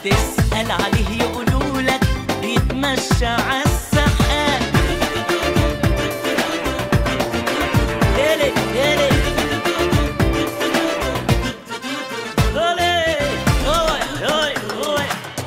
تسأل عليه يقولولك بيتمشى عالسحاب يلي يلي هولي هوي هوي هوي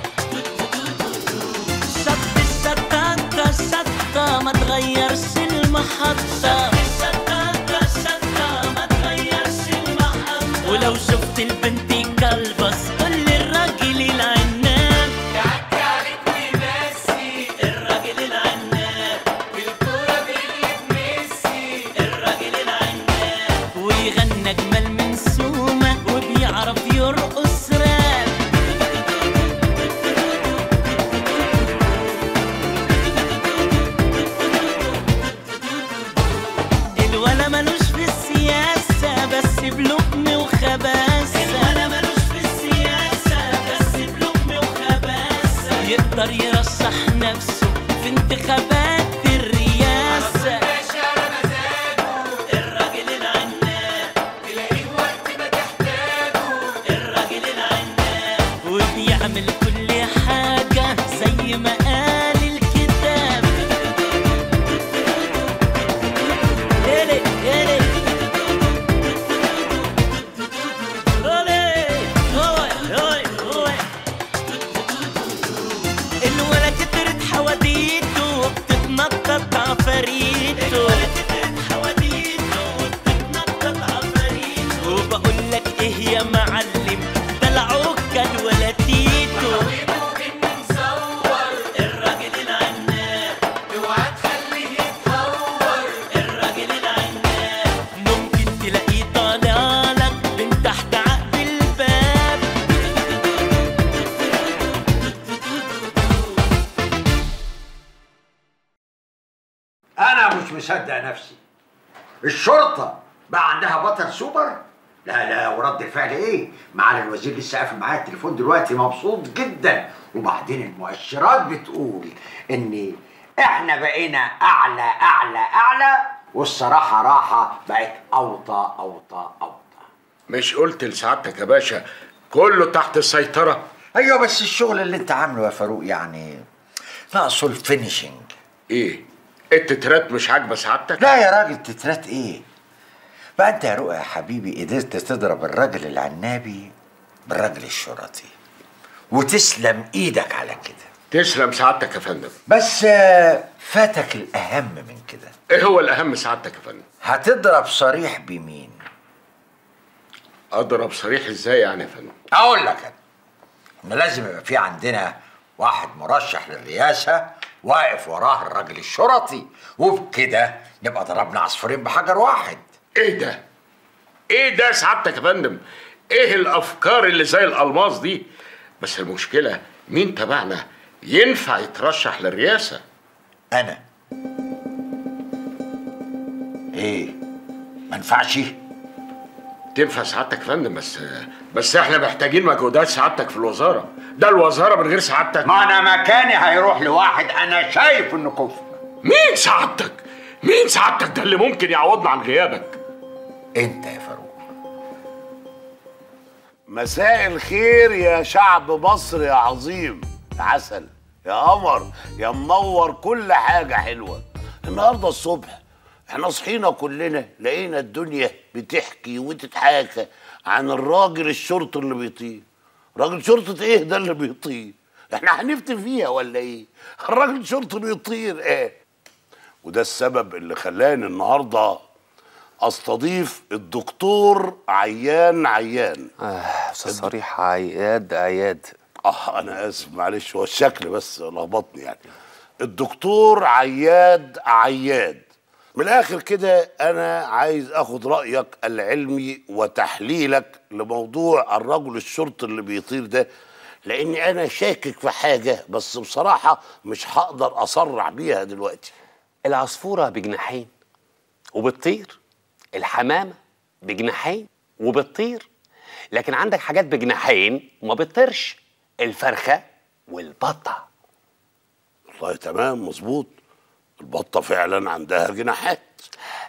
شط الشطاطة شطة ما تغيرش المحطة الشطاطة شطة ما تغيرش المحطة ولو شفت البنت كلبس قول لي الراجل العناب يعدي عليك ويمسي الراجل العناب بالكورة بيقلب ميسي الراجل العناب ويغنى جمال من سومة وبيعرف يرقص راب الولا ملوش في السياسة بس بلقم وخباثة الولا ملوش في السياسة بس بلقم وخباثة يقدر يرشح نفسه في انتخابات الرئاسة الراجل العناب تلاقيه وقت ما تحتاجه الراجل العناب وبيعمل كل حاجة زي ما قال الكتاب يلي يلي هولي هوي هوي هوي الولا كترت حواديته وبتتنطط عفاريته الولا كترت حواديته وبتتنطط عفاريته وبقول لك ايه يا معلم دلعوك كان ولا تيتو الراجل العناب اوعى تخليه يتهور الراجل العناب ممكن تلاقيه طالع لك من تحت عقد الباب انا مش مصدق نفسي الشرطه بقى عندها بطل سوبر لا لا ورد فعل ايه معالي الوزير لسه قافل معايا التليفون دلوقتي مبسوط جدا وبعدين المؤشرات بتقول ان احنا بقينا اعلى اعلى اعلى والصراحه راحه بقت اوطى اوطى اوطى مش قلت لسعادتك يا باشا كله تحت السيطرة ايوه بس الشغل اللي انت عامله يا فاروق يعني ناقصه الفينيشنج ايه التترات مش عاجبة سعادتك لا يا راجل تترات ايه بقى انت يا رؤى يا حبيبي قدرت تضرب الراجل العنابي بالراجل الشرطي وتسلم ايدك على كده تسلم سعادتك يا فندم بس آه، فاتك الاهم من كده ايه هو الاهم سعادتك يا فندم هتضرب صريح بمين اضرب صريح ازاي يعني يا فندم اقول لك انا احنا لازم يبقى في عندنا واحد مرشح للرئاسه واقف وراه الراجل الشرطي وبكده نبقى ضربنا عصفورين بحجر واحد ايه ده ايه ده سعادتك يا فندم ايه الافكار اللي زي الالماس دي بس المشكلة مين تبعنا ينفع يترشح للرئاسة انا ايه ما ينفعش تنفع سعادتك يا فندم بس بس احنا محتاجين مجهودات سعادتك في الوزارة ده الوزارة من غير سعادتك ما انا مكاني هيروح لواحد انا شايف انه كفء مين سعادتك مين سعادتك ده اللي ممكن يعوضنا عن غيابك انت يا فاروق مساء الخير يا شعب مصر يا عظيم يا عسل يا قمر يا منور كل حاجة حلوة النهاردة الصبح احنا صحينا كلنا لقينا الدنيا بتحكي وتتحاكى عن الراجل الشرطي اللي بيطير راجل شرطة ايه ده اللي بيطير احنا هنفتي فيها ولا ايه الراجل شرطي بيطير ايه وده السبب اللي خلاني النهارده استضيف الدكتور عيان عيان آه أستاذ صريح عياد عياد اه انا اسف معلش هو الشكل بس لخبطني يعني الدكتور عياد عياد من الاخر كده انا عايز اخد رايك العلمي وتحليلك لموضوع الرجل الشرطي اللي بيطير ده لاني انا شاكك في حاجه بس بصراحه مش هقدر اسرع بيها دلوقتي العصفورة بجناحين وبتطير الحمامة بجناحين وبتطير لكن عندك حاجات بجناحين وما بتطيرش الفرخة والبطة والله تمام مظبوط البطه فعلا عندها جناحات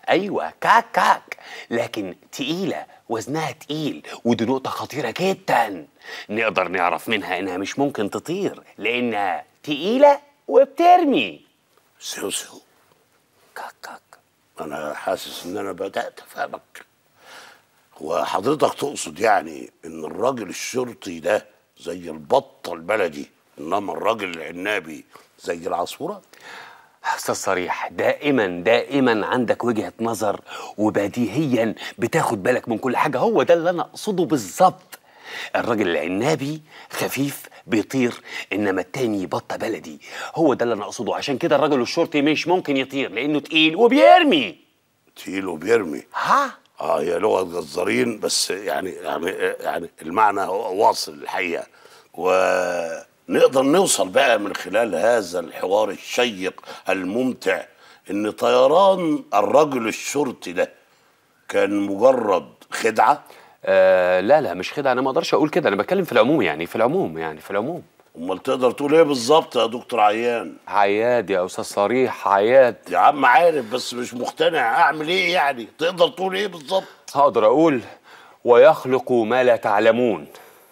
ايوه كاك كاك لكن تقيله وزنها تقيل ودي نقطه خطيره جدا نقدر نعرف منها انها مش ممكن تطير لانها تقيله وبترمي سيو سيو كاك كاك انا حاسس ان انا بدات افهمك هو حضرتك تقصد يعني ان الراجل الشرطي ده زي البطه البلدي انما الراجل العنابي زي العصفوره استاذ صريح دائما دائما عندك وجهه نظر وبديهيا بتاخد بالك من كل حاجه هو ده اللي انا اقصده بالظبط الراجل العنابي خفيف بيطير انما التاني بطه بلدي هو ده اللي انا اقصده عشان كده الراجل الشرطي مش ممكن يطير لانه تقيل وبيرمي تقيل وبيرمي ها اه هي لغه جزارين بس يعني يعني يعني المعنى هو واصل الحقيقه ونقدر نوصل بقى من خلال هذا الحوار الشيق الممتع ان طيران الرجل الشرطي ده كان مجرد خدعه آه لا لا مش خدعه انا ما اقدرش اقول كده انا بتكلم في العموم يعني في العموم يعني في العموم امال تقدر تقول ايه بالظبط يا دكتور عيان عياد يا استاذ صريح عياد يا عم عارف بس مش مقتنع اعمل ايه يعني تقدر تقول ايه بالظبط هقدر اقول ويخلق ما لا تعلمون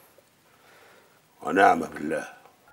ونعم بالله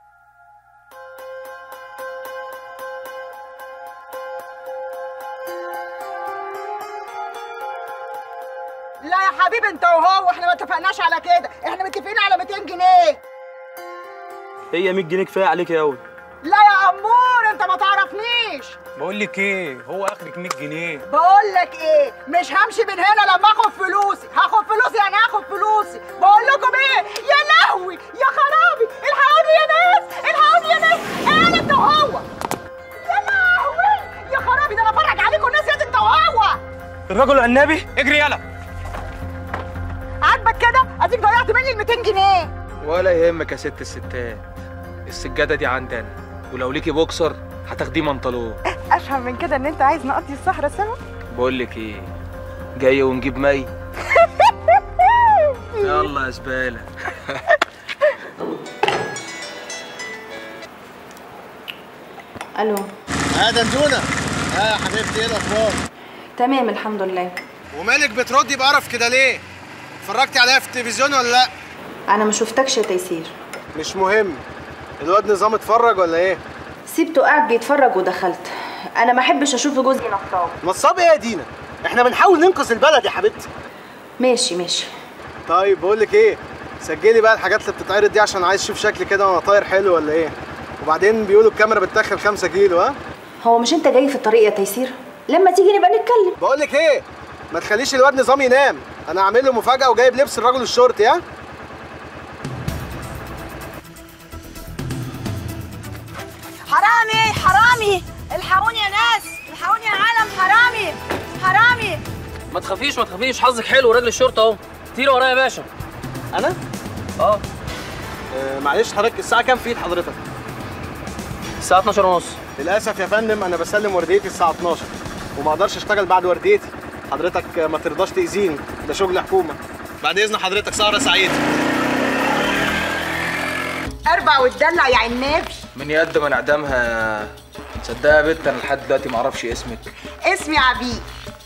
لا يا حبيبي انت وهو احنا ما اتفقناش على كده احنا متفقين على 200 جنيه هي 100 جنيه كفايه عليك يا ولد لا يا امور انت ما تعرفنيش بقول لك ايه هو اخرك 100 جنيه بقول لك ايه مش همشي من هنا لما اخد فلوسي هاخد فلوسي يعني هاخد فلوسي بقول لكم ايه يا لهوي يا خرابي الحقوني يا ناس الحقوني يا ناس انا انت وهو يا لهوي يا خرابي ده انا افرج عليكم الناس يا انت وهو الرجل العنابي اجري يلا عاجبك كده اديك ضيعت مني ال 200 جنيه ولا يهمك يا ست الستات السجاده دي عندنا ولو ليكي بوكسر هتاخديه منطلون افهم من كده ان انت عايز نقضي السهره سوا بقول لك ايه جاي ونجيب مي يلا يا زباله الو ها دندونه ها يا حبيبتي ايه الاخبار تمام الحمد لله ومالك بتردي بقرف كده ليه اتفرجتي عليها في التلفزيون ولا لا انا ما شفتكش يا تيسير مش مهم الواد نظام اتفرج ولا ايه سيبته قاعد بيتفرج ودخلت انا ما احبش اشوف جوزي نصاب نصاب ايه يا دينا احنا بنحاول ننقذ البلد يا حبيبتي ماشي ماشي طيب بقول لك ايه سجلي بقى الحاجات اللي بتتعرض دي عشان عايز اشوف شكلي كده وانا طاير حلو ولا ايه وبعدين بيقولوا الكاميرا بتدخل 5 كيلو ها هو مش انت جاي في الطريق يا تيسير لما تيجي نبقى نتكلم بقول لك ايه ما تخليش الواد نظام ينام انا عامل له مفاجاه وجايب لبس الرجل الشرطي ها حرامي حرامي الحقوني يا ناس الحقوني يا عالم حرامي حرامي ما تخافيش ما تخافيش حظك حلو راجل الشرطه اهو طير ورايا يا باشا انا اه آه معلش حضرتك الساعه كام في ايد حضرتك الساعه 12 ونص للاسف يا فندم انا بسلم ورديتي الساعه 12 وما اقدرش اشتغل بعد ورديتي حضرتك ما ترضاش تاذيني ده شغل حكومه بعد اذن حضرتك سهره سعيده اربع وتدلع يا عنابي من يد ما نعدمها تصدقها يا بت انا لحد دلوقتي ما اعرفش اسمك اسمي عبيد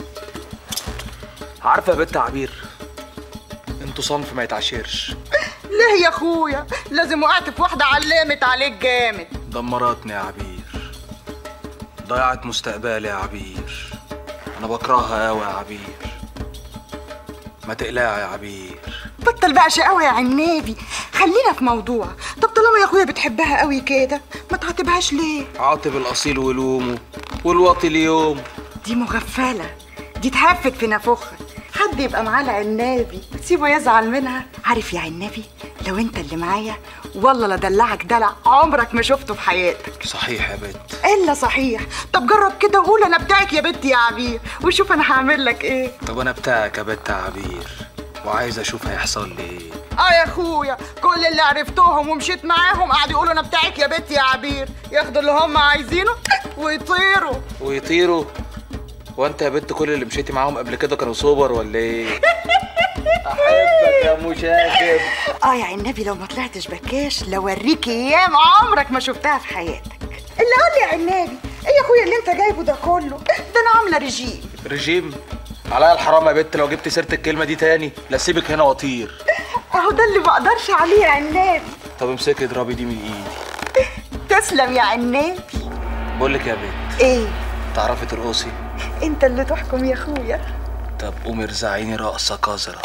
عارفه يا بت عبير انتوا صنف ما يتعاشرش ليه يا اخويا لازم وقعت في واحده علمت عليك جامد دمرتني يا عبير ضيعت مستقبلي يا عبير انا بكرهها قوي يا عبير ما تقلقي يا عبير بطل بقى شقاوة يا عنابي خلينا في موضوع طب طالما يا اخويا بتحبها قوي كده ما تعاتبهاش ليه عاطب الاصيل ولومه والواطي ليوم دي مغفله دي تهفت في نافوخها حد يبقى معاه العنابي سيبه يزعل منها عارف يا عنابي لو انت اللي معايا والله لا دلعك دلع عمرك ما شفته في حياتك صحيح يا بت الا صحيح طب جرب كده وقول انا بتاعك يا بنتي يا عبير وشوف انا هعمل لك ايه طب انا بتاعك يا بت عبير وعايز اشوف هيحصل لي ايه اه يا اخويا كل اللي عرفتهم ومشيت معاهم قعدوا يقولوا انا بتاعك يا بنتي يا عبير ياخدوا اللي هم عايزينه ويطيروا ويطيروا وانت يا بت كل اللي مشيتي معاهم قبل كده كانوا سوبر ولا ايه احبك يا مشاكب اه يا عنبي لو ما طلعتش بكاش لوريك ايام عمرك ما شفتها في حياتك اللي قول لي يا عنبي ايه يا اخويا اللي انت جايبه ده كله ده انا عامله رجيم رجيم عليا الحرام يا بت لو جبت سيره الكلمه دي تاني لا سيبك هنا واطير اهو ده اللي ما اقدرش عليه يا عناب طب امسكي اضربي دي من ايدي تسلم يا عناب بقول لك يا بت ايه تعرفي ترقصي انت اللي تحكم يا اخويا طب قومي ارزعيني رقصه قذره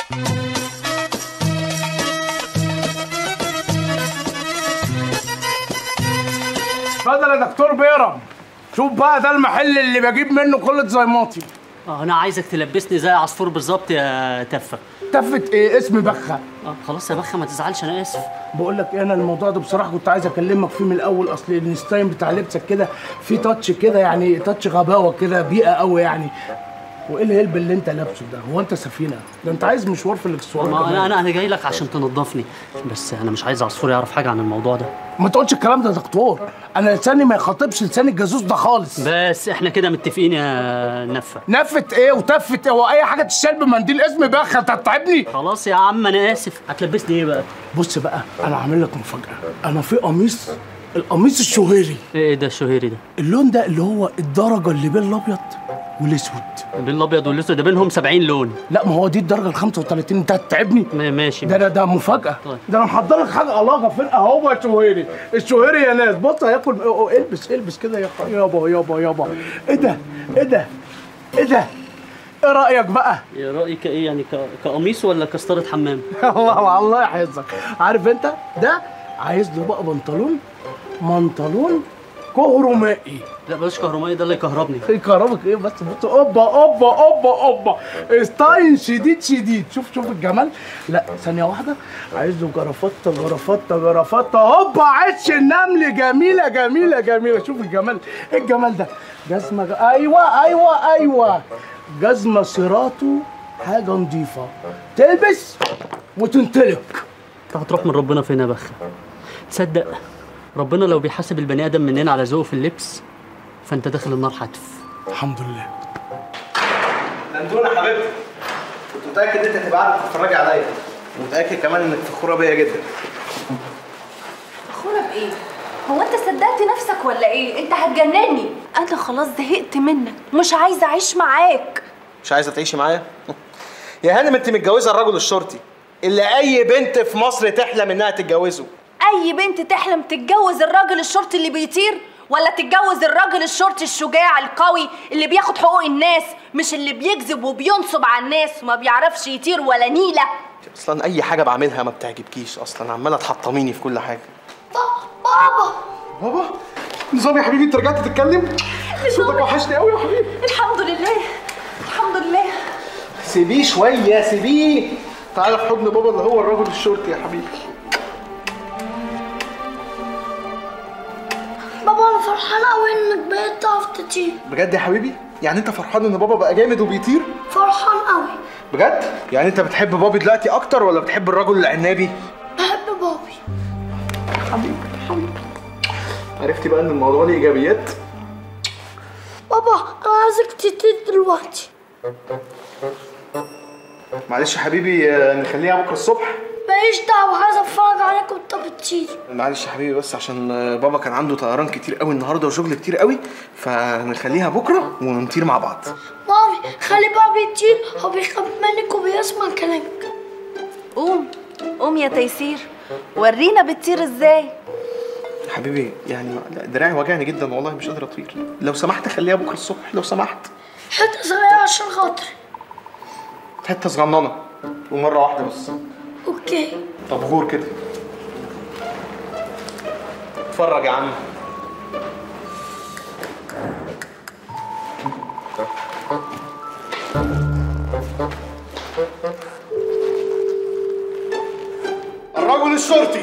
اتفضل يا دكتور بيرم شوف بقى ده المحل اللي بجيب منه كل زيماطي اه انا عايزك تلبسني زي عصفور بالظبط يا تفه تفة ايه اسم بخه اه خلاص يا بخه ما تزعلش انا اسف بقول لك ايه انا الموضوع ده بصراحه كنت عايز اكلمك فيه من الاول اصل الستايل بتاع لبسك كده في تاتش كده يعني تاتش غباوه كده بيئه قوي يعني وايه الهلب اللي انت لابسه ده هو انت سفينه ده انت عايز مشوار في الاكسسوار ما كمان. انا انا انا جاي لك عشان تنضفني بس انا مش عايز عصفور يعرف حاجه عن الموضوع ده ما تقولش الكلام ده يا دكتور انا لساني ما يخاطبش لسان الجاسوس ده خالص بس احنا كده متفقين يا نفه نفت ايه وتفت ايه هو اي حاجه تشال بمنديل اسم بخه انت هتتعبني خلاص يا عم انا اسف هتلبسني ايه بقى بص بقى انا عامل لك مفاجاه انا في قميص القميص الشهيري ايه ده الشهيري ده اللون ده اللي هو الدرجه اللي بين الابيض والاسود بين الابيض والاسود ده بينهم 70 لون لا ما هو دي الدرجه ال 35 انت هتتعبني ماشي ده ده ده مفاجاه طيب. ده انا محضر لك حاجه الله فين اهو الشهيري الشهيري يا ناس بص هياكل أو- أو- البس البس كده يا خ- يابا يابا يابا ايه ده ايه ده ايه ده ايه رايك بقى يا رايك ايه يعني ك- كقميص ولا كستاره حمام الله الله يحفظك عارف انت ده عايز له بقى بنطلون بنطلون كهرمائي لا بلاش كهربائي ده اللي يكهربني يكهربك ايه بس بص اوبا اوبا اوبا اوبا ستايل شديد شديد شوف شوف الجمال لا ثانيه واحده عايز له جرافطه جرافطه جرافطه هوبا عش النمل جميله جميله جميله شوف الجمال ايه الجمال ده جزمه ج... ايوه ايوه ايوه جزمه سيراتو حاجه نظيفه تلبس وتنطلق انت هتروح من ربنا فين يا بخ تصدق ربنا لو بيحاسب البني ادم مننا على ذوقه في اللبس فانت داخل النار حتف الحمد لله دندونه حبيبتي كنت متاكد ان انت هتبقى قاعده تتفرجي عليا ومتاكد كمان انك فخوره بيا جدا فخورة بإيه؟ هو أنت صدقت نفسك ولا إيه؟ أنت هتجنني أنا خلاص زهقت منك مش عايزة أعيش معاك مش عايزه تعيشي معايا يا هانم انت متجوزه الرجل الشرطي اللي اي بنت في مصر تحلم انها تتجوزه أي بنت تحلم تتجوز الراجل الشرطي اللي بيطير ولا تتجوز الراجل الشرطي الشجاع القوي اللي بياخد حقوق الناس مش اللي بيكذب وبينصب على الناس وما بيعرفش يطير ولا نيلة اصلا اي حاجه بعملها ما بتعجبكيش اصلا عماله تحطميني في كل حاجه بابا بابا نظام يا حبيبي انت رجعت تتكلم صوتك وحشني قوي يا حبيبي الحمد لله الحمد لله سيبيه شويه سيبيه تعالى في حضن بابا اللي هو الرجل الشرطي يا حبيبي بابا انا فرحانه قوي انك بقيت تعرف تطير بجد يا حبيبي يعني انت فرحان ان بابا بقى جامد وبيطير فرحان قوي بجد يعني انت بتحب بابي دلوقتي اكتر ولا بتحب الرجل العنابي بحب بابي حبيبي حبيبي عرفتي بقى ان الموضوع ليه ايجابيات بابا انا عايزك تطير دلوقتي معلش يا حبيبي آه، نخليها بكره الصبح ماليش دعوه عايز اتفرج عليك وانت بتطير معلش يا حبيبي بس عشان آه، بابا كان عنده طيران كتير قوي النهارده وشغل كتير قوي فنخليها بكره ونطير مع بعض مامي خلي بابي يطير هو بيخاف منك وبيسمع كلامك قوم قوم يا تيسير ورينا بتطير ازاي يا حبيبي يعني لا، دراعي وجعني جدا والله مش قادر اطير لو سمحت خليها بكره الصبح لو سمحت حته صغيره عشان خاطري حته صغننه ومره واحده بس اوكي طب غور كده اتفرج يا عم الرجل الشرطي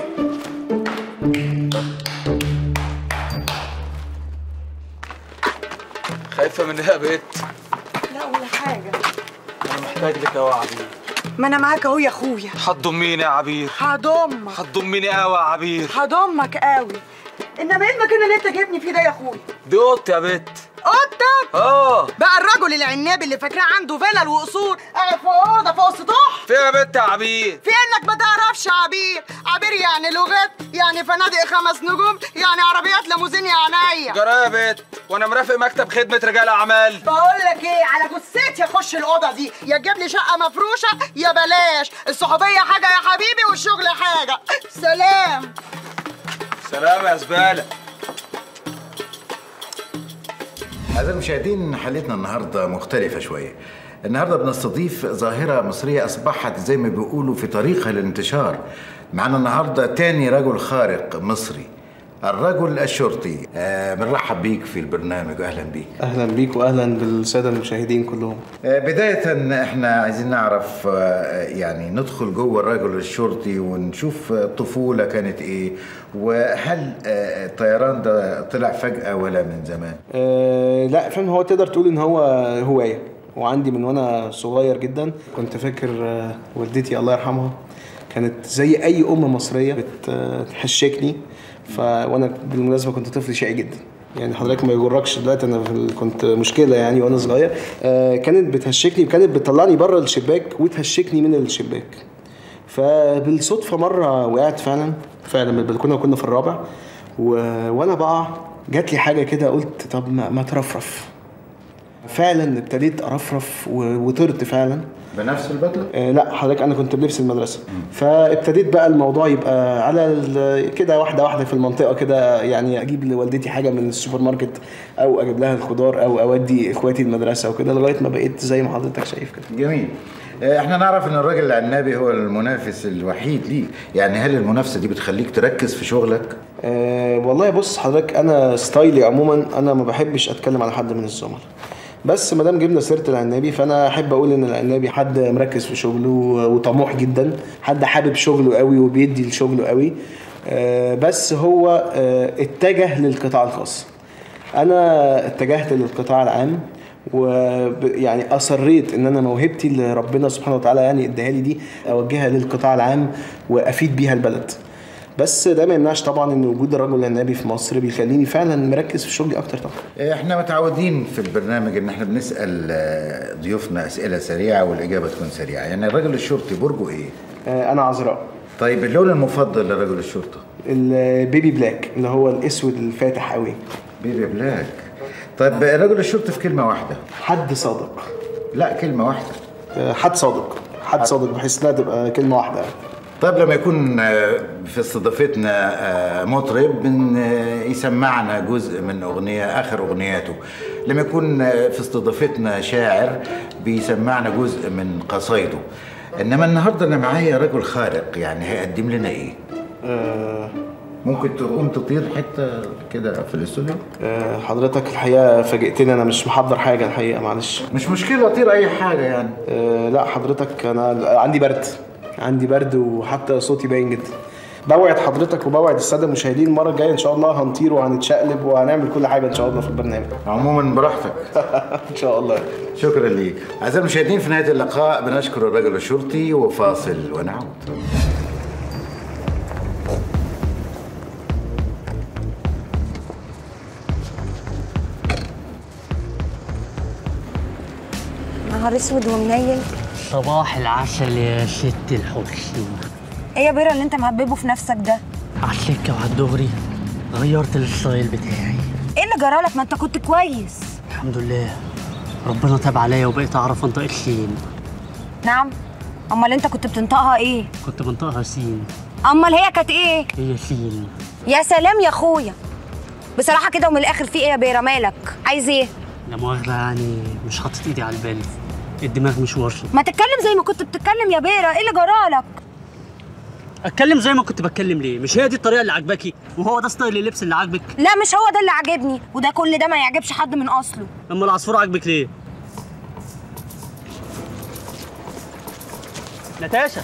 خايفه من ايه يا بت لا ولا حاجه انا محتاج لك قوي يا عبير ما انا معاك اهو يا اخويا هتضميني يا عبير هضمك هتضميني قوي يا عبير هضمك قوي انما ايه المكان اللي انت جايبني فيه ده يا اخويا دي اوضتي يا بت اوضتك اه بقى الرجل العنابي اللي فاكراه عنده فيلل وقصور قاعد في اوضه فوق سطوح فيها بنت يا عبير في انك ما تعرفش عبير عبير يعني لغات يعني فنادق خمس نجوم يعني عربيات ليموزين يا عينيا جرايه يا بت وانا مرافق مكتب خدمه رجال اعمال بقول لك ايه على جثتي اخش الاوضه دي يا تجيب لي شقه مفروشه يا بلاش الصحوبيه حاجه يا حبيبي والشغل حاجه سلام سلام يا زباله أعزائي المشاهدين حلقتنا النهارده مختلفة شوية. النهارده بنستضيف ظاهرة مصرية أصبحت زي ما بيقولوا في طريقها للانتشار. معنا النهارده تاني رجل خارق مصري. الرجل الشرطي. آه بنرحب بيك في البرنامج وأهلا بيك. اهلا بيك واهلا بالساده المشاهدين كلهم آه بداية احنا عايزين نعرف آه يعني ندخل جوه الرجل الشرطي ونشوف آه، الطفولة كانت ايه وهل آه، الطيران ده طلع فجأة ولا من زمان؟ آه لا فاهم هو تقدر تقول ان هو هوايه وعندي من وانا صغير جدا كنت فاكر آه والدتي الله يرحمها كانت زي اي ام مصريه بتحشكني ف وانا بالمناسبه كنت طفل شقي جدا يعني حضرتك ما يغركش دلوقتي انا في ال- كنت مشكله يعني وانا صغير آه كانت بتهشكني كانت بتطلعني بره الشباك وتهشكني من الشباك فبالصدفه مره وقعت فعلا فعلا من البلكونه وكنا في الرابع و... وانا بقع جات لي حاجه كده قلت طب ما, ما ترفرف فعلا ابتديت ارفرف و... وطرت فعلا بنفس البدلة؟ آه لا حضرتك انا كنت بلبس المدرسه فابتديت بقى الموضوع يبقى على ال- كده واحده واحده في المنطقه كده يعني اجيب لوالدتي حاجه من السوبر ماركت او اجيب لها الخضار او اودي اخواتي المدرسه وكده لغايه ما بقيت زي ما حضرتك شايف كده جميل آه، احنا نعرف ان الراجل العنابي هو المنافس الوحيد ليك يعني هل المنافسه دي بتخليك تركز في شغلك أه والله بص حضرتك انا ستايلي عموما انا ما بحبش اتكلم على حد من الزملاء بس ما دام جبنا سيره العنابي فانا احب اقول ان العنابي حد مركز في شغله وطموح جدا حد حابب شغله قوي وبيدي لشغله قوي أه بس هو أه اتجه للقطاع الخاص انا اتجهت للقطاع العام ويعني اصريت ان انا موهبتي اللي ربنا سبحانه وتعالى يعني اداها لي دي اوجهها للقطاع العام وافيد بيها البلد بس ده ما يمنعش طبعا ان وجود الرجل العنابي في مصر بيخليني فعلا مركز في شغلي اكتر طبعا آه، احنا متعودين في البرنامج ان احنا بنسال آه، ضيوفنا اسئله سريعه والاجابه تكون سريعه يعني الراجل الشرطي برجه ايه آه، انا عذراء طيب اللون المفضل لرجل الشرطه البيبي بلاك اللي هو الاسود الفاتح قوي بيبي بلاك طيب رجل الشرطه في كلمه واحده حد صادق لا كلمه واحده آه، حد صادق حد صادق بحيث لا تبقى كلمه واحده طيب لما يكون آه، في استضافتنا آه، مطرب من آه، يسمعنا جزء من اغنيه اخر اغنياته لما يكون آه، في استضافتنا شاعر بيسمعنا جزء من قصايده انما النهارده انا معايا رجل خارق يعني هيقدم لنا ايه آه، ممكن تقوم تطير حته كده في الاستوديو آه، حضرتك الحقيقه فاجئتني انا مش محضر حاجه الحقيقه معلش مش مشكله اطير اي حاجه يعني آه لا حضرتك انا عندي برد عندي برد وحتى صوتي باين جدا بوعد حضرتك وبوعد الساده المشاهدين المره الجايه ان شاء الله هنطير وهنتشقلب وهنعمل كل حاجه ان شاء الله في البرنامج عموما براحتك ان شاء الله شكرا ليك اعزائي المشاهدين في نهايه اللقاء بنشكر الرجل الشرطي وفاصل ونعود نهار اسود ومنيل صباح العسل يا ست الحسن ايه يا بيرا اللي انت مهببه في نفسك ده على السكة وعلى الدغري غيرت الستايل بتاعي ايه اللي جرالك ما انت كنت كويس الحمد لله ربنا تاب عليا وبقيت اعرف انطق السين نعم امال انت كنت بتنطقها ايه كنت بنطقها سين امال هي كانت ايه هي سين يا سلام يا اخويا بصراحه كده ومن الاخر في ايه يا بيرا مالك عايز ايه لا مؤاخذة يعني مش حاطط ايدي على البال الدماغ مش ورشة ما تتكلم زي ما كنت بتتكلم يا بيرا ايه اللي جرالك اتكلم زي ما كنت بتكلم ليه مش هي دي الطريقة اللي عاجباكي وهو ده ستايل اللبس اللي عاجبك لا مش هو ده اللي عاجبني وده كل ده ما يعجبش حد من اصله اما العصفور عاجبك ليه نتاشا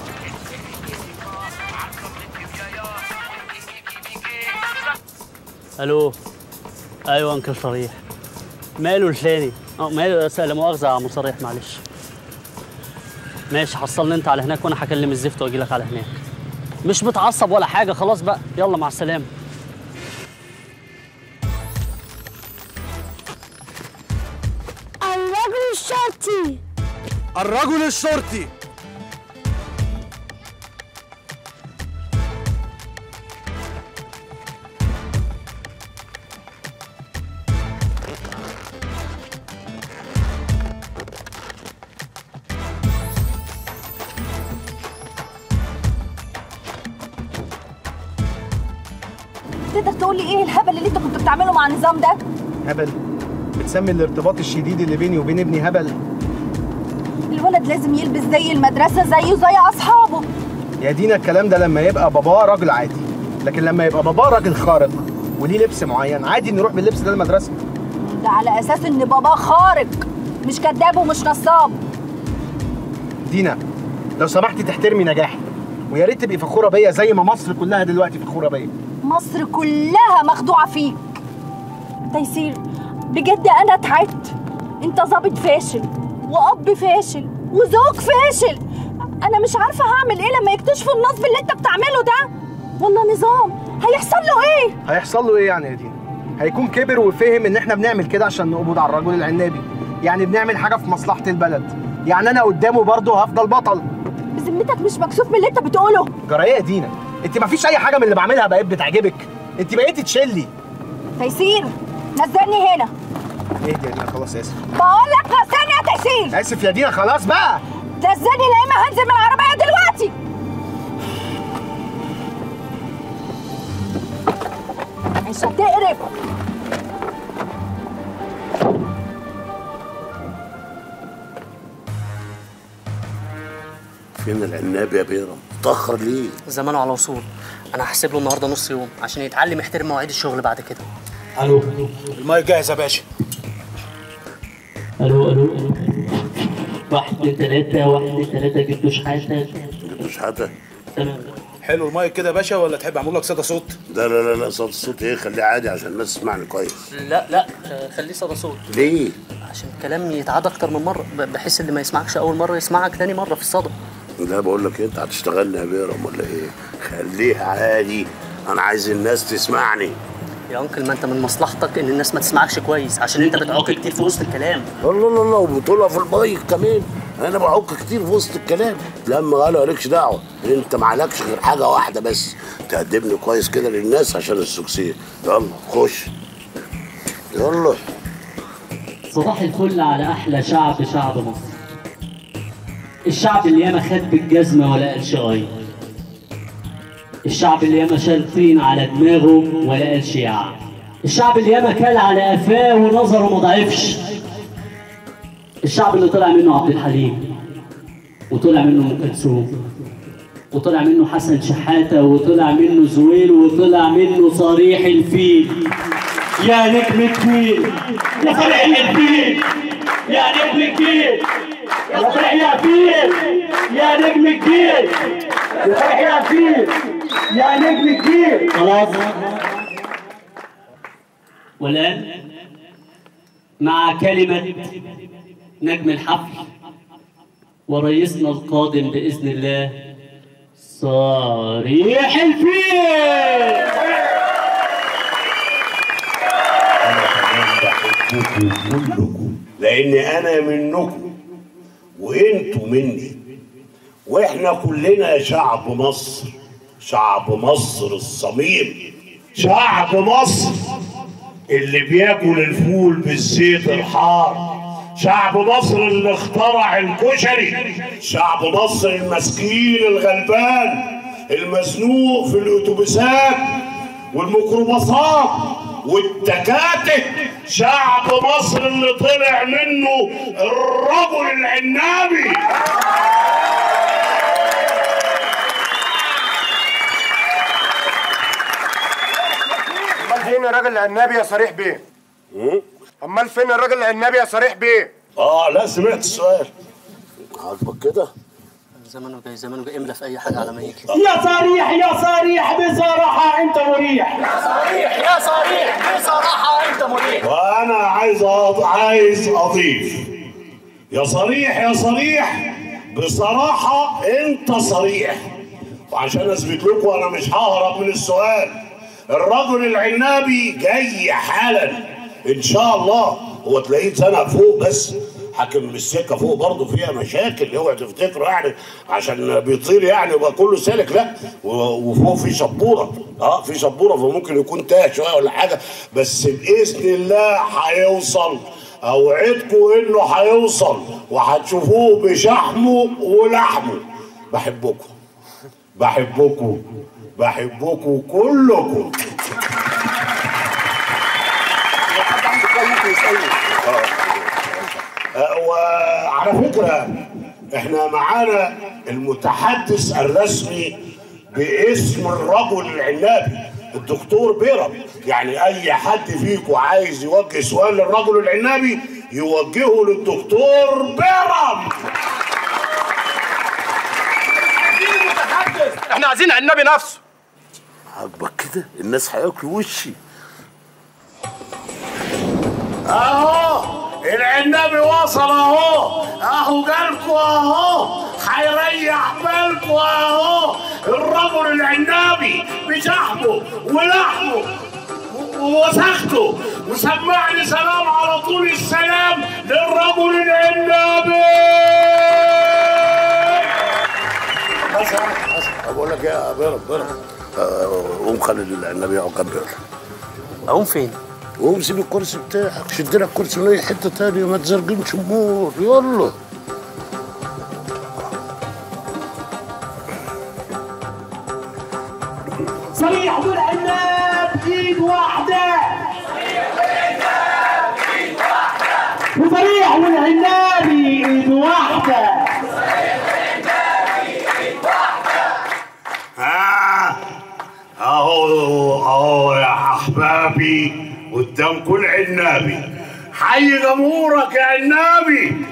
الو ايوه انكل صريح ماله لساني اه ماله س- لا مؤاخذه يا عم صريح معلش ماشي حصلني انت على هناك وانا هكلم الزفت واجي لك على هناك مش متعصب ولا حاجه خلاص بقى يلا مع السلامه الشرطي الرجل الشرطي تقدر تقول لي ايه الهبل اللي انت كنت بتعمله مع النظام ده هبل بتسمي الارتباط الشديد اللي بيني وبين ابني هبل الولد لازم يلبس زي المدرسه زيه زي اصحابه يا دينا الكلام ده لما يبقى باباه راجل عادي لكن لما يبقى باباه راجل خارق وليه لبس معين عادي نروح باللبس ده المدرسه ده على اساس ان باباه خارق مش كذاب ومش نصاب دينا لو سمحتي تحترمي نجاحي ويا ريت تبقي فخوره بيا زي ما مصر كلها دلوقتي فخوره بيا مصر كلها مخدوعه فيك تيسير بجد انا تعبت انت ظابط فاشل واب فاشل وزوج فاشل انا مش عارفه هعمل ايه لما يكتشفوا النصب اللي انت بتعمله ده والله نظام هيحصل له ايه هيحصل له ايه يعني يا دينا هيكون كبر وفهم ان احنا بنعمل كده عشان نقبض على الرجل العنابي يعني بنعمل حاجه في مصلحه البلد يعني انا قدامه برضه هفضل بطل بذمتك مش مكسوف من اللي انت بتقوله جرايه يا دينا انت ما فيش اي حاجه من اللي بعملها بقيت بتعجبك انت بقيتي تشلي تيسير نزلني هنا ايه دي يا دينا خلاص اسف بقول لك نزلني يا تيسير اسف يا دينا خلاص بقى نزلني لا اما هنزل من العربيه دلوقتي مش هتقرب فين العناب يا بيرة متأخر ليه زمانه على وصول انا هحسب له النهارده نص يوم عشان يتعلم يحترم مواعيد الشغل بعد كده الو المايك جاهز يا باشا الو الو الو واحد اتنين تلاتة واحد اتنين تلاتة جبتوا شحاتة مش حتى تمام حلو المايك كده يا باشا ولا تحب اعمل لك صدى صوت لا لا لا لا صوت الصوت ايه خليه عادي عشان الناس تسمعني كويس لا لا آه، خليه صدى صوت ليه عشان الكلام يتعاد اكتر من مره ب- بحيث اللي ما يسمعكش اول مره يسمعك تاني مره في الصدى لا بقول لك إيه، انت هتشتغلني يا بيرم ولا ايه خليها عادي انا عايز الناس تسمعني يا انكل ما انت من مصلحتك ان الناس ما تسمعكش كويس عشان انت بتعك كتير في وسط الكلام الله الله الله وبتقولها في المايك كمان انا بعك كتير في وسط الكلام لما قالوا مالكش دعوه انت معلكش غير حاجه واحده بس تقدمني كويس كده للناس عشان السكسيه يلا خش يلا صباح الفل على أحلى شعب شعب مصر الشعب اللي ياما خد بالجزمة ولا قال شقاي الشعب اللي ياما شال طين على دماغه ولا قال شياع الشعب اللي ياما كل على قفاه ونظره ما ضعفش الشعب اللي طلع منه عبد الحليم وطلع منه ام كلثوم وطلع منه حسن شحاته وطلع منه زويل وطلع منه صريح الفيل يا نجم الفيل يا صريح الفيل يا نجم الفيل يا صريح يا فيل يا نجم الفيل يا صريح يا فيل يا نجم الفيل خلاص والآن مع كلمة نجم الحفل ورئيسنا القادم بإذن الله صريح الفيل كلكم لان انا منكم وانتوا مني واحنا كلنا شعب مصر شعب مصر الصميم شعب مصر اللي بياكل الفول بالزيت الحار شعب مصر اللي اخترع الكشري شعب مصر المسكين الغلبان المزنوق في الاتوبيسات والميكروباصات والتكاتك شعب مصر اللي طلع منه الرجل العنابي امال فين الراجل العنابي يا صريح بيه؟ امال فين الراجل العنابي يا صريح بيه؟ اه لا سمعت السؤال عاجبك كده زمانه جاي زمانه جاي املى في اي حاجه على ما يجي يا صريح يا صريح بصراحة أنت مريح يا صريح يا صريح بصراحة أنت مريح وانا عايز أض... عايز اضيف يا صريح يا صريح بصراحة انت صريح وعشان اثبت لكم انا مش ههرب من السؤال الرجل العنابي جاي حالا ان شاء الله هو تلاقيه اتزنق فوق بس حاكم السكه فوق برضه فيها مشاكل اوعى تفتكروا يعني عشان بيطير يعني يبقى كله سالك لا و- وفوق في شبوره اه في شبوره فممكن يكون تاه شويه ولا حاجه بس باذن الله هيوصل اوعدكم انه هيوصل وهتشوفوه بشحمه ولحمه بحبكم بحبكم بحبكم كلكم آه، وعلى فكرة احنا معانا المتحدث الرسمي باسم الرجل العنابي الدكتور بيرم يعني اي حد فيكم عايز يوجه سؤال للرجل العنابي يوجهه للدكتور بيرم احنا عايزين النبي نفسه عاجبك كده الناس هياكلوا وشي اهو العنبي وصل اهو اهو جالكوا اهو هيريح بالكوا اهو الرجل العنابي بشحمه ولحمه و- ووسخته وسمعني سلام على طول السلام للرجل العنابي بس بس بقول لك يا بيرم بيرم آه، قوم خلي العنابي يقعد جنبي اقوم فين؟ قوم سيب الكرسي بتاعك شد لك كرسي من اي حته تانية ما تزرجمش امور يلا صريح والعناب ايد واحدة وصريح والعنابي ايد واحدة آه اهو اهو يا احبابي قدام كل عنابي حي جمهورك يا عنابي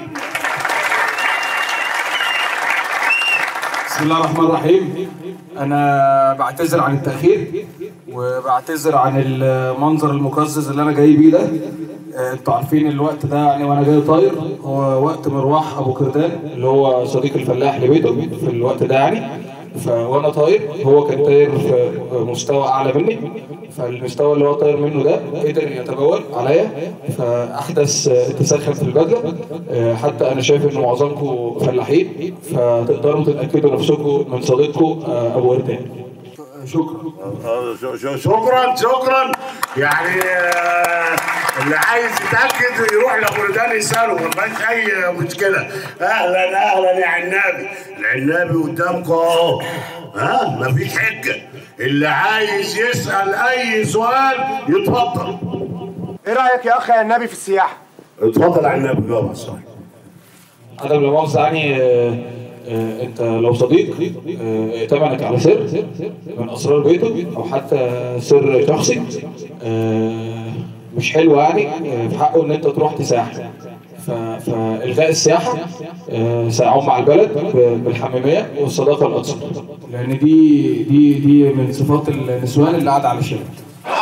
بسم الله الرحمن الرحيم انا بعتذر عن التاخير وبعتذر عن المنظر المقزز اللي انا جاي بيه ده آه، انتوا عارفين الوقت ده يعني وانا جاي طاير هو وقت مروح ابو كردان اللي هو صديق الفلاح لبيته في الوقت ده يعني فوانا طاير هو كان طاير في مستوى اعلى مني فالمستوى اللي هو طاير منه ده قدر يتبول عليا فاحدث تسخن في البدله آه، حتى انا شايف ان معظمكم فلاحين فتقدروا تتاكدوا نفسكم من صديقكم آه، ابو وردان شكرا آه، ش- ش- شكرا شكرا يعني آه، اللي عايز يتاكد يروح لبلدان يساله ما فيهاش اي مشكله اهلا اهلا يا عنابي العنابي قدامكم اهو ها مفيش حجه اللي عايز يسال اي سؤال يتفضل ايه رايك يا اخ يا النبي في السياحه اتفضل يا عنابي جاوب على السؤال عدم لا مؤاخذة يعني آه، آه، انت لو صديق آه، ائتمنك على سر من اسرار بيته او حتى سر شخصي آه، مش حلو يعني آه، في حقه ان انت تروح تساح ف- فالغاء السياحه آه، سيعم على البلد ب- بالحميميه والصداقه الاكثر لان دي دي دي من صفات النسوان اللي قاعده على الشارع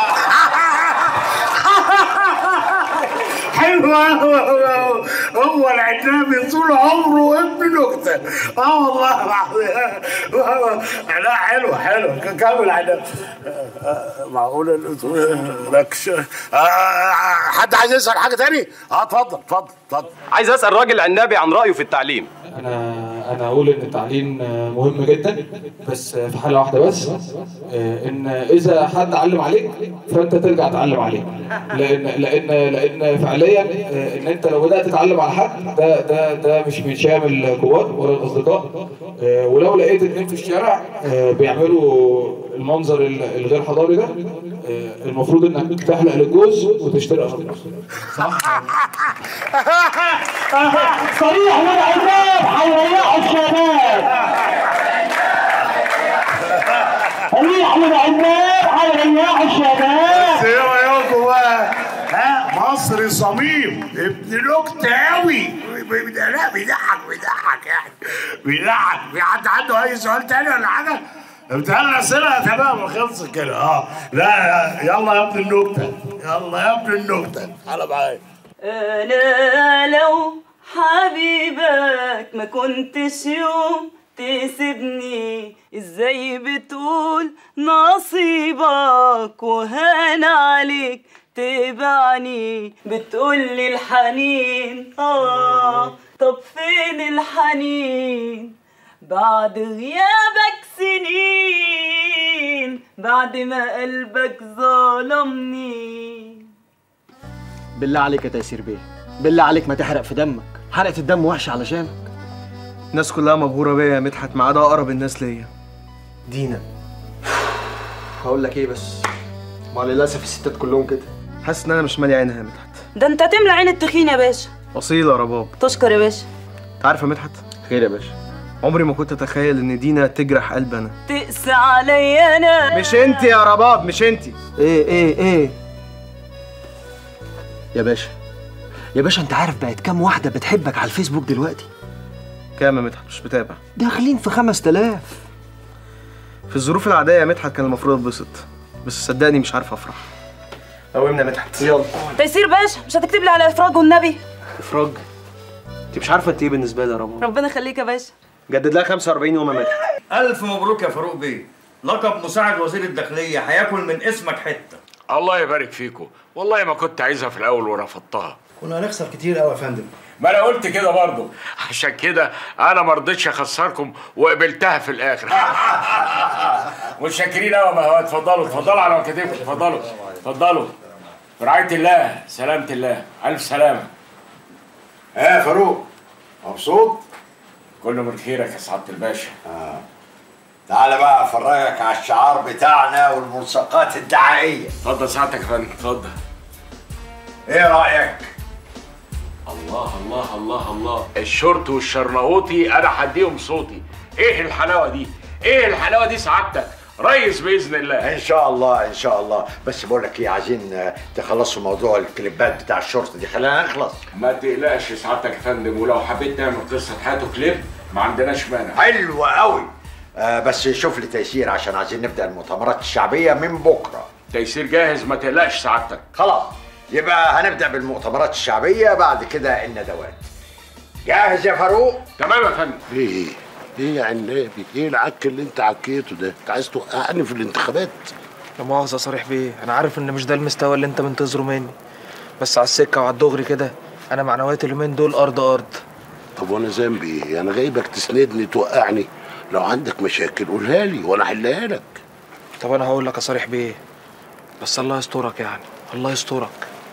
حلو أوي. هو العنابي طول عمره ابن نكته اه والله العظيم لا حلو حلو كمل عنابي معقوله الأسبوع لكش حد عايز يسال حاجه تاني؟ اه اتفضل اتفضل اتفضل عايز اسال راجل عنابي عن رايه في التعليم انا انا اقول ان التعليم آه، مهم جدا بس آه، في حاله واحده بس آه، ان اذا حد علم عليك فانت ترجع تعلم عليه لان لان لان فعليا آه، ان انت لو بدات تتعلم على حد ده ده ده مش من شام الكبار ولا الاصدقاء آه، ولو لقيت اتنين في الشارع آه، بيعملوا المنظر ال- الغير حضاري ده آه، المفروض انك تحلق للجوز وتشتري قصب صريح والعناب هيريحوا الشباب صريح والعناب هيريحوا الشباب ايه رايكم بقى؟ ها مصري صميم ابن نكته قوي لا بيضحك بيضحك يعني بيضحك في حد عنده اي سؤال تاني ولا حاجه؟ بتهيألي الاسئله تمام خلصت كده اه لا يلا يا ابن النكته يلا يا ابن النكته تعالى معايا أنا لو حبيبك ما كنتش يوم تسيبني ازاي بتقول نصيبك وهان عليك تبعني بتقولي الحنين اه طب فين الحنين بعد غيابك سنين بعد ما قلبك ظلمني بالله عليك يا تيسير بيه بالله عليك ما تحرق في دمك حرقة الدم وحشة علشانك الناس كلها مبهورة بيا يا مدحت ما عدا أقرب الناس ليا دينا هقول لك ايه بس ما للأسف الستات كلهم كده حاسس إن أنا مش مالي عينها يا مدحت ده انت تملى عين التخين يا باشا أصيلة يا رباب تشكر يا باشا أنت عارف يا مدحت خير يا باشا عمري ما كنت أتخيل إن دينا تجرح قلب أنا تقسى عليا انا مش انت يا رباب مش انت ايه ايه ايه يا باشا يا باشا انت عارف بقت كام واحدة بتحبك على الفيسبوك دلوقتي كام يا مدحت مش متابع داخلين في 5000 في الظروف العادية يا مدحت كان المفروض اتبسط بس صدقني مش عارف أفرح قومنا يا مدحت يلا تيسير باشا مش هتكتب لي على افراج والنبي إفراج انت مش عارفة انت ايه بالنسبة لي يا رباب ربنا يخليك يا باشا جدد لها 45 يوم يا مدحت ألف مبروك يا فاروق بيه لقب مساعد وزير الداخلية هياكل من اسمك حتة الله يبارك فيكم والله ما كنت عايزها في الاول ورفضتها كنا هنخسر كتير قوي يا فندم ما انا قلت كده برضه عشان كده انا ما رضيتش اخسركم وقبلتها في الاخر متشكرين قوي يا مهوات اتفضلوا اتفضلوا على مكاتبكم اتفضلوا اتفضلوا برعاية الله سلامة الله ألف سلامة ايه يا فاروق مبسوط؟ كله من خيرك يا سعادة الباشا آه. تعالى بقى افرجك على الشعار بتاعنا والملصقات الدعائية اتفضل سعادتك يا فندم اتفضل ايه رأيك؟ الله الله الله الله الشورت والشرنقوطي انا هديهم صوتي ايه الحلاوه دي ايه الحلاوه دي سعادتك ريس باذن الله ان شاء الله ان شاء الله بس بقول لك ايه عايزين آه، تخلصوا موضوع الكليبات بتاع الشرطه دي خلينا نخلص ما تقلقش سعادتك يا فندم ولو حبيت تعمل قصه حياته كليب ما عندناش مانع حلو قوي آه بس شوف لي تيسير عشان عايزين نبدا المؤتمرات الشعبيه من بكره تيسير جاهز ما تقلقش سعادتك خلاص يبقى هنبدا بالمؤتمرات الشعبيه بعد كده الندوات جاهز يا فاروق تمام يا فندم ايه ايه يا عنابي ايه العك اللي انت عكيته ده انت عايز توقعني في الانتخابات لا مؤاخذة صريح بيه أنا عارف إن مش ده المستوى اللي أنت منتظره مني بس على السكة وعلى الدغري كده أنا معنويات اليومين دول أرض أرض طب وانا ذنبي ايه انا جايبك تسندني توقعني لو عندك مشاكل قولها لي وانا احلها لك طب أنا هقول لك يا صريح بيه بس الله يسترك يعني الله يسترك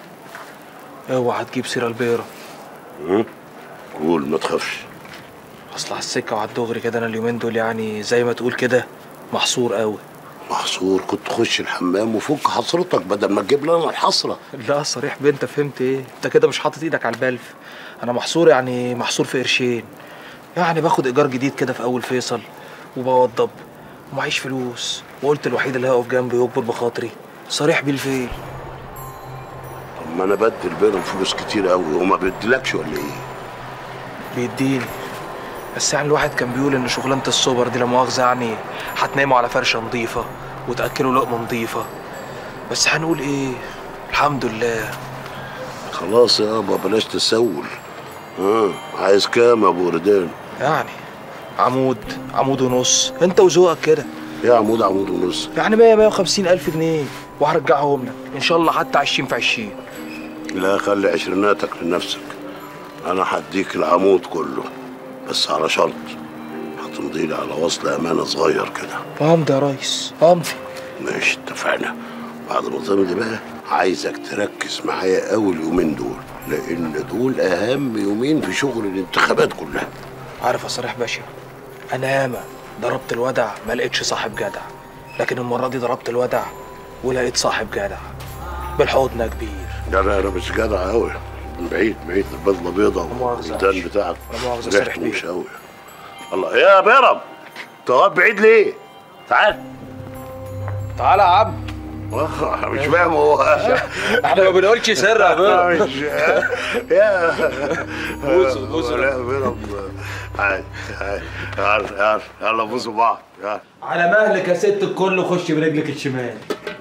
اوعى تجيب سيرة البيرة ها؟ قول ما تخافش أصل على السكة وعلى الدغري كده أنا اليومين دول يعني زي ما تقول كده محصور قوي محصور كنت تخش الحمام وفك حصرتك بدل ما تجيب لنا الحصرة لا صريح بيه انت فهمت ايه انت كده مش حاطط ايدك على البلف انا محصور يعني محصور في قرشين يعني باخد ايجار جديد كده في اول فيصل وبوضب ومعيش فلوس وقلت الوحيد اللي هيقف جنبي ويكبر بخاطري صريح بيه الفيل طب ما انا بدل بينهم فلوس كتير قوي وما بدلكش ولا ايه بيديني بس يعني الواحد كان بيقول ان شغلانه السوبر دي لا مؤاخذه يعني هتناموا على فرشه نظيفه وتاكلوا لقمه نظيفه بس هنقول ايه الحمد لله خلاص يابا بلاش تسول ها عايز كام يا ابو وردان يعني عمود عمود ونص انت وذوقك كده يا عمود عمود ونص يعني 100 150 الف جنيه وهرجعهم لك ان شاء الله حتى 20 في 20 لا خلي عشريناتك لنفسك انا هديك العمود كله بس على شرط هتمضي لي على وصل امانه صغير كده امضي يا ريس امضي ماشي اتفقنا بعد ما تمضي بقى عايزك تركز معايا قوي اليومين دول لان دول اهم يومين في شغل الانتخابات كلها عارف يا صريح باشا انا ياما ضربت الودع ما لقيتش صاحب جدع لكن المره دي ضربت الودع ولقيت صاحب جدع بالحضن يا كبير لا لا انا مش جدع قوي من بعيد بعيد البدله بيضه مؤاخذة. والدان بتاعك لا مؤاخذة ريحته صريح بيه. مش قوي الله يا بيرم انت واقف بعيد ليه؟ تعال تعالى يا عم مش فاهم هو احنا ما بنقولش سر يا بيرم مش- يا بوسوا- بوسوا. لا بيرم تعال تعال يلا يلا يلا بوسوا بعض يلا على مهلك يا ست الكل خش برجلك الشمال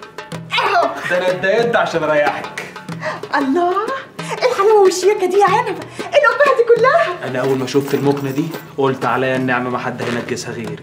ده انا اتضايقت عشان اريحك الله ايه الحلاوه والشياكه دي يا عنبه ايه القبعه دي كلها انا اول ما شفت المكنه دي قلت عليا النعمه ما حد هينجسها غيري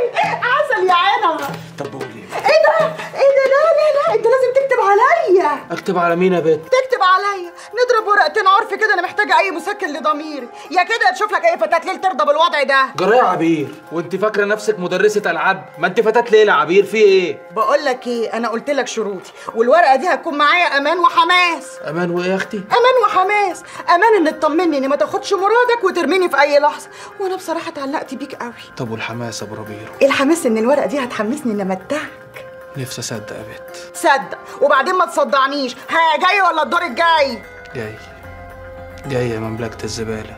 عسل يا عنبه طب بقول ايه ايه ده ايه ده لا لا لا انت لازم تكتب عليا اكتب على مين يا بت تكتب عليا نضرب ورقتين عرف كده انا محتاجه اي مسكن لضميري يا كده تشوف لك اي فتاه ليل ترضى بالوضع ده جرايه عبير وانت فاكره نفسك مدرسه العاب ما انت فتاه ليلى عبير في ايه بقول لك ايه انا قلت لك شروطي والورقه دي هتكون معايا امان وحماس امان وايه يا اختي امان وحماس امان ان تطمني اني ما تاخدش مرادك وترميني في اي لحظه وانا بصراحه اتعلقت بيك قوي طب والحماس يا ابو ربيع الحماس ان الورقه دي هتحمسني ان امتعك نفسي اصدق يا بت صدق وبعدين ما تصدعنيش ها جاي ولا الدور الجاي جاي جاي يا مملكه الزباله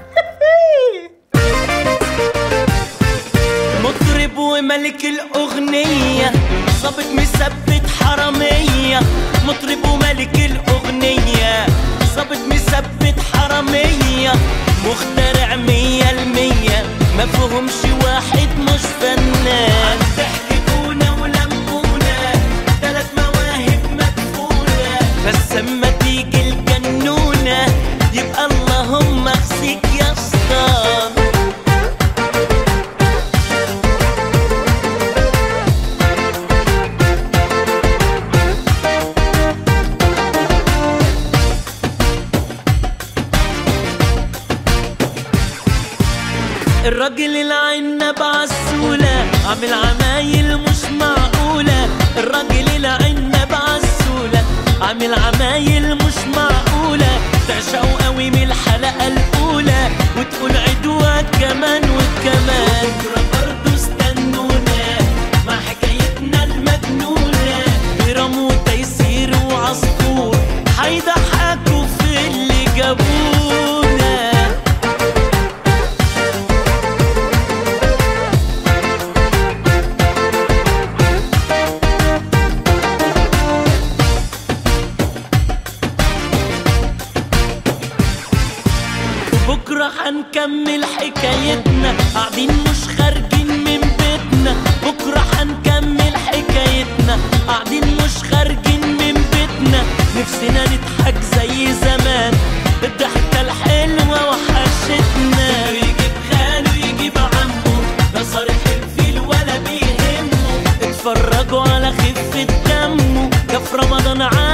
مطرب وملك الأغنية ظابط مثبت حرامية مطرب وملك الأغنية ظابط مثبت حرامية مخترع مية المية ما فيهمش واحد مش فنان ضحكتونا ولمونا تلات مواهب مدفونة بس اما تيجي الجنونة يبقى اللهم اخزيك يا اسطى الراجل العنب عالسولة عامل عمايل مش معقولة الراجل العنب عالسولة عامل عمايل مش معقولة تعشقه قوي من الحلقة الأولى وتقول عدوة كمان وكمان بكرة برضه استنونا مع حكايتنا المجنونة برام وتيسير وعصفور هيضحكوا في اللي جابونا بكرة هنكمل حكايتنا قاعدين مش خارجين من بيتنا بكرة هنكمل حكايتنا قاعدين مش خارجين من بيتنا نفسنا نضحك زي زمان الضحكة الحلوة وحشتنا يجيب خاله يجيب عمه ده صريح الفيل ولا بيهمه اتفرجوا على خفة دمه كف رمضان